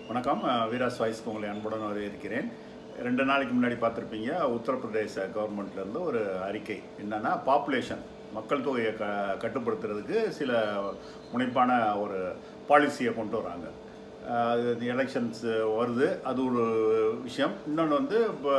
வணக்கம் வீராஸ் வாய்ஸ்க்கு உங்களை அன்புடன் வரவேற்கிறேன் ரெண்டு நாளைக்கு முன்னாடி பார்த்துருப்பீங்க உத்தரப்பிரதேச கவர்மெண்ட்லேருந்து ஒரு அறிக்கை என்னன்னா பாப்புலேஷன் மக்கள் தொகையை க கட்டுப்படுத்துறதுக்கு சில முனைப்பான ஒரு பாலிசியை கொண்டு வராங்க அஹ் அது எலெக்ஷன்ஸ் வருது அது ஒரு விஷயம் இன்னொன்று வந்து இப்போ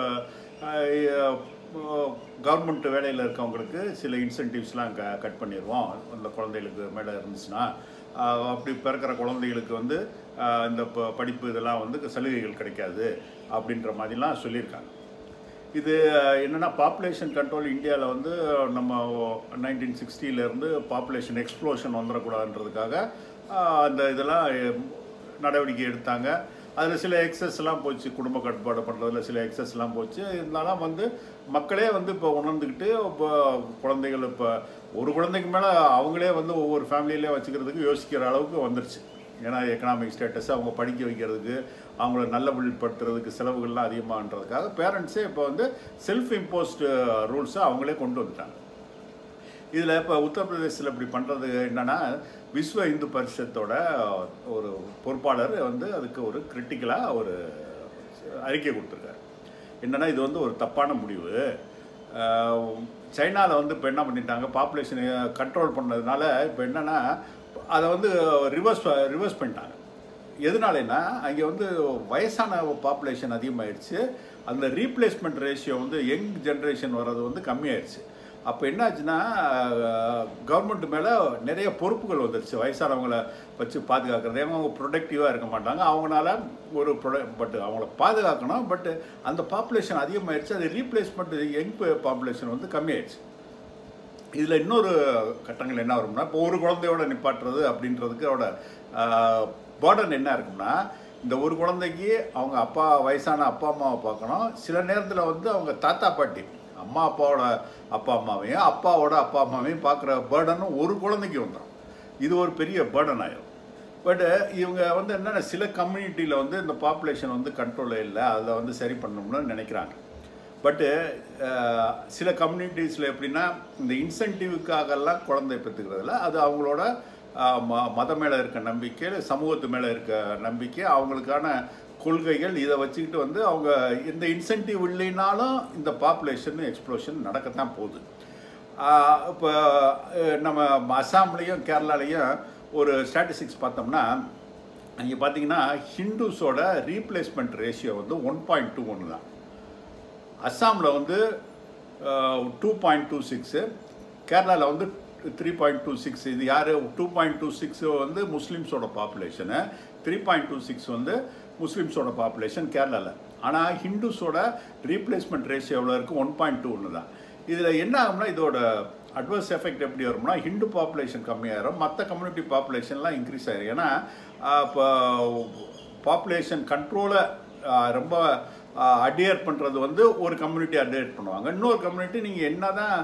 கவர்மெண்ட் வேலையில் இருக்கவங்களுக்கு சில இன்சென்டிவ்ஸ்லாம் க கட் பண்ணிடுவோம் அந்த குழந்தைகளுக்கு மேலே இருந்துச்சுன்னா ஆஹ் அப்படி பிறக்கிற குழந்தைகளுக்கு வந்து ஆஹ் இந்த ப- படிப்பு இதெல்லாம் வந்து சலுகைகள் கிடைக்காது அப்படின்ற மாதிரிலாம் சொல்லியிருக்காங்க இது ஆஹ் என்னன்னா பாப்புலேஷன் கண்ட்ரோல் இந்தியாவில் வந்து நம்ம நைன்டீன் சிக்ஸ்டியிலேருந்து பாப்புலேஷன் எக்ஸ்ப்ளோஷன் வந்துடக்கூடாதுன்றதுக்காக ஆஹ் அந்த இதெல்லாம் எ- நடவடிக்கை எடுத்தாங்க அதில் சில எக்ஸஸ்லாம் போச்சு குடும்ப கட்டுப்பாடு பண்ணுறதுல சில எக்ஸஸ்லாம் போச்சு இருந்தாலும் வந்து மக்களே வந்து இப்போ உணர்ந்துக்கிட்டு இப்போ குழந்தைகள் இப்போ ஒரு குழந்தைக்கு மேலே அவங்களே வந்து ஒவ்வொரு ஃபேமிலியிலே வச்சுக்கிறதுக்கு யோசிக்கிற அளவுக்கு வந்துருச்சு ஏன்னா எக்கனாமிக் ஸ்டேட்டஸ் அவங்க படிக்க வைக்கிறதுக்கு அவங்கள நல்ல படுத்துறதுக்கு செலவுகள்லாம் அதிகமாகன்றதுக்காக பேரண்ட்ஸே இப்போ வந்து செல்ஃப் இம்போஸ்டு ரூல்ஸை அவங்களே கொண்டு வந்துட்டாங்க இதில் இப்போ உத்தரப்பிரதேசத்தில் இப்படி பண்ணுறது என்னன்னா விஸ்வ இந்து பரிஷத்தோட ஒரு பொறுப்பாளர் வந்து அதுக்கு ஒரு கிரிட்டிக்கலாக ஒரு அறிக்கை கொடுத்துருக்காரு என்னன்னா இது வந்து ஒரு தப்பான முடிவு சைனாவில் வந்து இப்போ என்ன பண்ணிட்டாங்க பாப்புலேஷனை கண்ட்ரோல் பண்ணதுனால இப்போ என்னன்னா அதை வந்து ரிவர்ஸ் ரிவர்ஸ் பண்ணிட்டாங்க எதனாலனா அங்கே வந்து வயசான பாப்புலேஷன் அதிகமாகிடுச்சு அந்த ரீப்ளேஸ்மெண்ட் ரேஷியோ வந்து யங் ஜென்ரேஷன் வர்றது வந்து கம்மியாயிடுச்சு அப்போ என்னாச்சுன்னா கவர்மெண்ட் மேலே நிறைய பொறுப்புகள் வந்துருச்சு வயசானவங்கள வச்சு பாதுகாக்கிறது ஏன்னா அவங்க ப்ரொடக்டிவாக இருக்க மாட்டாங்க அவங்களால ஒரு ப்ரொட பட் அவங்கள பாதுகாக்கணும் பட் அந்த பாப்புலேஷன் அதிகமாகிடுச்சு அது ரீப்ளேஸ்மெண்ட் யங் பாப்புலேஷன் வந்து கம்மியாயிடுச்சு இதில் இன்னொரு கட்டங்கள் என்ன வரும்னா இப்போ ஒரு குழந்தையோட நிப்பாட்டுறது அப்படின்றதுக்கோட பேர்டன் என்ன இருக்கும்னா இந்த ஒரு குழந்தைக்கு அவங்க அப்பா வயசான அப்பா அம்மாவை பார்க்கணும் சில நேரத்தில் வந்து அவங்க தாத்தா பாட்டி அம்மா அப்பாவோட அப்பா அம்மாவையும் அப்பாவோட அப்பா அம்மாவையும் பார்க்குற பேர்டனும் ஒரு குழந்தைக்கு வந்துடும் இது ஒரு பெரிய பேர்டன் ஆயிடும் பட் இவங்க வந்து என்னென்ன சில கம்யூனிட்டியில் வந்து இந்த பாப்புலேஷன் வந்து கண்ட்ரோலில் இல்லை அதை வந்து சரி பண்ணணும்னு நினைக்கிறாங்க பட்டு சில கம்யூனிட்டிஸில் எப்படின்னா இந்த இன்சென்டிவுக்காகலாம் குழந்தை பெற்றுக்கிறதுல அது அவங்களோட அஹ், ம மத மேலே இருக்க நம்பிக்கை சமூகத்து மேலே இருக்க நம்பிக்கை அவங்களுக்கான கொள்கைகள் இதை வச்சுக்கிட்டு வந்து அவங்க இந்த இன்சென்டிவ் இல்லைனாலும் இந்த பாப்புலேஷன் எக்ஸ்ப்ளோஷன் நடக்கத்தான் போகுது இப்போ நம்ம அஸ்ஸாம்லேயும் கேரளாலேயும் ஒரு ஸ்டாட்டிஸ்டிக்ஸ் பார்த்தோம்னா அங்கே பார்த்தீங்கன்னா ஹிந்துஸோட ரீப்ளேஸ்மெண்ட் ரேஷியோ வந்து ஒன் பாயிண்ட் டூ ஒன்று தான் அஸ்ஸாமில் வந்து டூ பாயிண்ட் டூ சிக்ஸு கேரளாவில் வந்து த்ரீ பாயிண்ட் டூ சிக்ஸ் இது யார் டூ பாயிண்ட் டூ சிக்ஸ் வந்து முஸ்லீம்ஸோட population three point two six வந்து முஸ்லீம்ஸோட பாப்புலேஷன் கேரளாவில் ஆனால் ஹிந்துஸோட ரீப்ளேஸ்மெண்ட் ரேஷியோ எவ்வளோ இருக்குது ஒன் பாயிண்ட் டூ ஒன்று தான் இதில் என்ன ஆகும்னா இதோட அட்வர்ஸ் எஃபெக்ட் எப்படி வரும்னா ஹிந்து பாப்புலேஷன் கம்மியாயிரும் மற்ற கம்யூனிட்டி பாப்புலேஷன்லாம் இன்க்ரீஸ் ஆயிரும் ஏன்னா இப்போ பாப்புலேஷன் கண்ட்ரோலை ரொம்ப அடியர் பண்ணுறது வந்து ஒரு கம்யூனிட்டி அடியர் பண்ணுவாங்க இன்னொரு கம்யூனிட்டி நீங்கள் என்ன தான்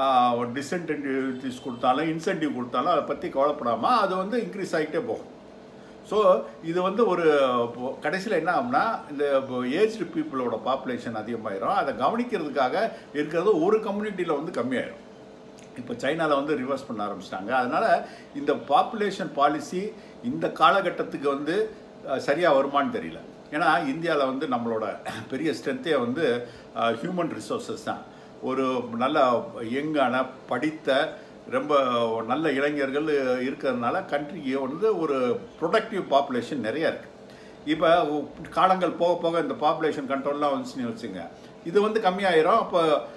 டிஸ்இன்டென்டிவ்ஸ் கொடுத்தாலும் இன்சென்டிவ் கொடுத்தாலும் அதை பற்றி கவலைப்படாமல் அது வந்து இன்க்ரீஸ் ஆகிட்டே போகும் ஸோ இது வந்து ஒரு கடைசியில் என்ன ஆகும்னா இந்த ஏஜ்டு பீப்புளோட பாப்புலேஷன் அதிகமாயிரும் அதை கவனிக்கிறதுக்காக இருக்கிறது ஒரு கம்யூனிட்டியில் வந்து கம்மியாயிரும் இப்போ சைனாவில் வந்து ரிவர்ஸ் பண்ண ஆரம்பிச்சிட்டாங்க அதனால் இந்த பாப்புலேஷன் பாலிசி இந்த காலகட்டத்துக்கு வந்து சரியாக வருமான்னு தெரியல ஏன்னா இந்தியாவில் வந்து நம்மளோட பெரிய ஸ்ட்ரென்த்தே வந்து ஹியூமன் ரிசோர்ஸஸ் தான் ஒரு நல்ல யங்கான படித்த ரொம்ப நல்ல இளைஞர்கள் இருக்கிறதுனால கண்ட்ரிக்கு வந்து ஒரு ப்ரொடக்டிவ் பாப்புலேஷன் நிறையா இருக்குது இப்போ காலங்கள் போக போக இந்த பாப்புலேஷன் கண்ட்ரோல்லாம் வந்துச்சுன்னு வச்சுங்க இது வந்து கம்மியாயிரும் அப்போ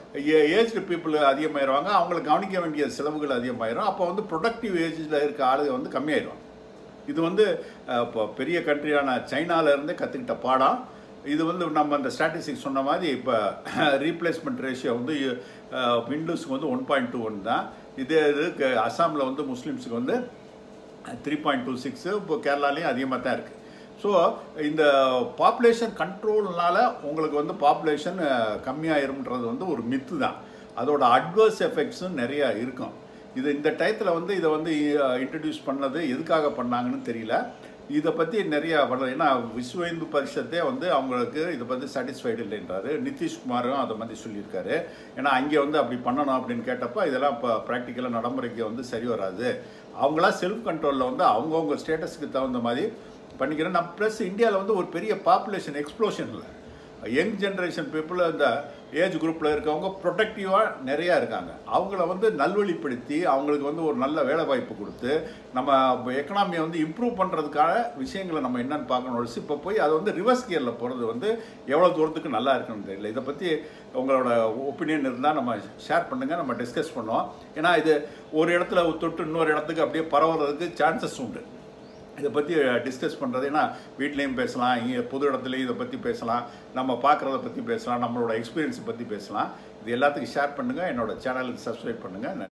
ஏஜ்டு பீப்புள் அதிகமாயிருவாங்க அவங்களை கவனிக்க வேண்டிய செலவுகள் அதிகமாயிரும் அப்போ வந்து ப்ரொடக்டிவ் ஏஜில் இருக்க ஆளுங்க வந்து கம்மியாயிரும் இது வந்து அஹ், இப்போ பெரிய கண்ட்ரியான சைனால இருந்தே கற்றுக்கிட்ட பாடம் இது வந்து நம்ம அந்த ஸ்டாட்டிஸ்டிக்ஸ் சொன்ன மாதிரி இப்போ ரீப்ளேஸ்மெண்ட் ரேஷியோ வந்து விண்டோஸ்க்கு வந்து ஒன் பாயிண்ட் டூ ஒன் தான் இதே இது அஸ்ஸாமில் வந்து முஸ்லீம்ஸுக்கு வந்து த்ரீ பாயிண்ட் டூ சிக்ஸு இப்போ கேரளாலேயும் அதிகமாக தான் இருக்குது ஸோ இந்த பாப்புலேஷன் கண்ட்ரோல்னால உங்களுக்கு வந்து பாப்புலேஷன் கம்மியாயிரும்ன்றது வந்து ஒரு மித்து தான் அதோட அட்வர்ஸ் எஃபெக்ட்ஸும் நிறையா இருக்கும் இது இந்த டயத்தில் வந்து இதை வந்து இன்ட்ரடியூஸ் பண்ணது எதுக்காக பண்ணாங்கன்னு தெரியல இதை பற்றி நிறையா வள ஏன்னா விஸ்வ இந்து பரிஷத்தே வந்து அவங்களுக்கு இதை பற்றி சாட்டிஸ்ஃபைடு இல்லைன்றாரு நிதிஷ்குமாரும் அதை மாதிரி சொல்லியிருக்காரு ஏன்னா அங்கே வந்து அப்படி பண்ணணும் அப்படின்னு கேட்டப்போ இதெல்லாம் இப்போ ப்ராக்டிக்கலாக நடைமுறைக்கு வந்து சரி வராது அவங்களா செல்ஃப் கண்ட்ரோலில் வந்து அவங்கவுங்க ஸ்டேட்டஸ்க்கு தகுந்த மாதிரி பண்ணிக்கிறேன் நான் ப்ளஸ் இந்தியாவில் வந்து ஒரு பெரிய பாப்புலேஷன் எக்ஸ்ப்ளோஷன் இல்லை யங் ஜென்ரேஷன் பீப்புள் அந்த ஏஜ் குரூப்பில் இருக்கவங்க ப்ரொடக்டிவாக நிறையா இருக்காங்க அவங்கள வந்து நல்வழிப்படுத்தி அவங்களுக்கு வந்து ஒரு நல்ல வேலை வாய்ப்பு கொடுத்து நம்ம எக்கனாமியை வந்து இம்ப்ரூவ் பண்ணுறதுக்கான விஷயங்களை நம்ம என்னென்னு பார்க்கணும் ஒழிச்சு இப்போ போய் அது வந்து ரிவர்ஸ் கியரில் போகிறது வந்து எவ்வளோ தூரத்துக்கு நல்லா இருக்குன்னு தெரியல இதை பற்றி உங்களோட ஒப்பீனியன் இருந்தால் நம்ம ஷேர் பண்ணுங்கள் நம்ம டிஸ்கஸ் பண்ணுவோம் ஏன்னா இது ஒரு இடத்துல தொட்டு இன்னொரு இடத்துக்கு அப்படியே பரவுறதுக்கு சான்சஸ் உண்டு இதை பற்றி டிஸ்கஸ் பண்ணுறது ஏன்னா வீட்லேயும் பேசலாம் இங்கே பொது இடத்துலையும் இதை பற்றி பேசலாம் நம்ம பார்க்குறத பற்றி பேசலாம் நம்மளோட எக்ஸ்பீரியன்ஸை பற்றி பேசலாம் இது எல்லாத்துக்கும் ஷேர் பண்ணுங்கள் என்னோட சேனலுக்கு சப்ஸ்கிரைப் பண்ணுங்கள்